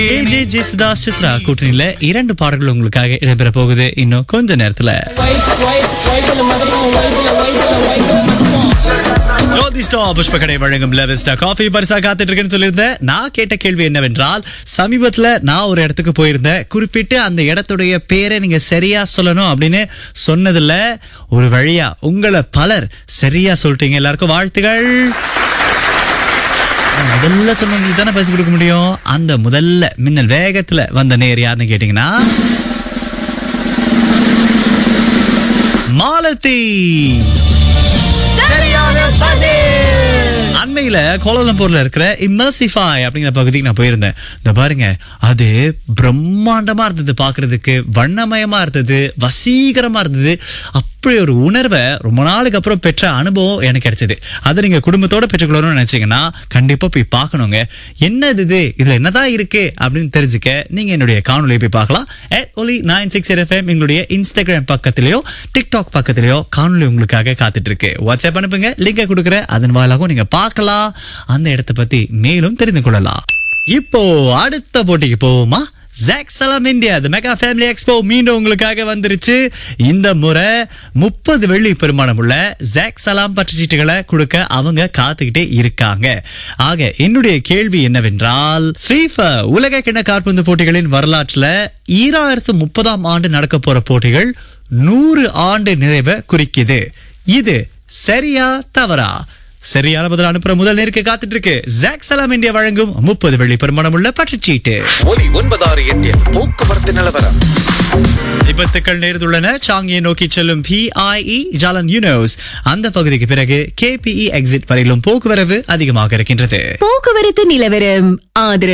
AJ ஜெசுதாஸ் Chitra கூட்டணியில இரண்டு பாடல்கள் உங்களுக்காக இடம்பெற போகுது இன்னும் கொஞ்ச நேரத்துல ஜோதிஸ்டா புஷ்பகடை வழங்கும் லெவஸ்டா காஃபி பரிசா காத்துட்டு இருக்குன்னு சொல்லியிருந்தேன் நான் கேட்ட கேள்வி என்னவென்றால் சமீபத்துல நான் ஒரு இடத்துக்கு போயிருந்தேன் குறிப்பிட்டு அந்த இடத்துடைய பேரை நீங்க சரியா சொல்லணும் அப்படின்னு சொன்னதுல ஒரு வழியா உங்களை பலர் சரியா சொல்லிட்டீங்க எல்லாருக்கும் வாழ்த்துகள் முதல்ல சொன்னவங்களுக்கு தானே பரிசு கொடுக்க முடியும் அந்த முதல்ல மின்னல் வேகத்துல வந்த நேர் யாருன்னு கேட்டீங்கன்னா மாலதி அண்மையில கோலாலம்பூர்ல இருக்கிற இம்மர்சிஃபை அப்படிங்கிற பகுதிக்கு நான் போயிருந்தேன் இந்த பாருங்க அது பிரம்மாண்டமா இருந்தது பாக்குறதுக்கு வண்ணமயமா இருந்தது வசீகரமா இருந்தது அப்படி ஒரு உணர்வை ரொம்ப நாளுக்கு அப்புறம் பெற்ற அனுபவம் எனக்கு கிடைச்சது அதை நீங்க குடும்பத்தோட பெற்றுக்கொள்ளணும்னு நினைச்சீங்கன்னா கண்டிப்பா போய் பார்க்கணுங்க என்னது இது இதுல என்னதான் இருக்கு அப்படின்னு தெரிஞ்சுக்க நீங்க என்னுடைய காணொலியை போய் பார்க்கலாம் ஒலி நைன் சிக்ஸ் எஃப்எம் எங்களுடைய இன்ஸ்டாகிராம் பக்கத்திலேயோ டிக்டாக் பக்கத்திலேயோ காணொலி உங்களுக்காக காத்துட்டு இருக்கு வாட்ஸ்அப் அனுப்புங்க லிங்கை கொடுக்குறேன் அதன் வாயிலாகவும் நீங்க பார்க்கலாம் அந்த இடத்தை பத்தி மேலும் தெரிந்து கொள்ளலாம் இப்போ அடுத்த போட்டிக்கு போவோமா ஜாக் சலாம் India the mega family expo மீண்டும் உங்களுக்காக வந்துருச்சு இந்த முறை முப்பது வெள்ளி பெருமானம் உள்ள ஜாக் சலாம் பற்று சீட்டுகளை கொடுக்க அவங்க காத்துக்கிட்டே இருக்காங்க ஆக என்னுடைய கேள்வி என்னவென்றால் FIFA உலக கிண்ண காற்பந்து போட்டிகளின் வரலாற்றுல ஈராயிரத்து முப்பதாம் ஆண்டு நடக்க போற போட்டிகள் நூறு ஆண்டு நிறைவை குறிக்குது இது சரியா தவறா சரியான பதில் அனுப்புற முதல் நேருக்கு காத்துட்டு இருக்கு ஜாக் சலாம் இந்தியா வழங்கும் முப்பது வெள்ளி பெருமானம் உள்ள பற்றுச்சீட்டு ஒலி ஒன்பதாறு எட்டில் போக்குவரத்து நிலவரம் விபத்துக்கள் நேர்ந்துள்ளன சாங்கியை நோக்கி செல்லும் பிஐஇ ஜாலன் யூனோஸ் அந்த பகுதிக்கு பிறகு கேபிஇ எக்ஸிட் வரையிலும் போக்குவரவு அதிகமாக இருக்கின்றது போக்குவரத்து நிலவரம் ஆதரவு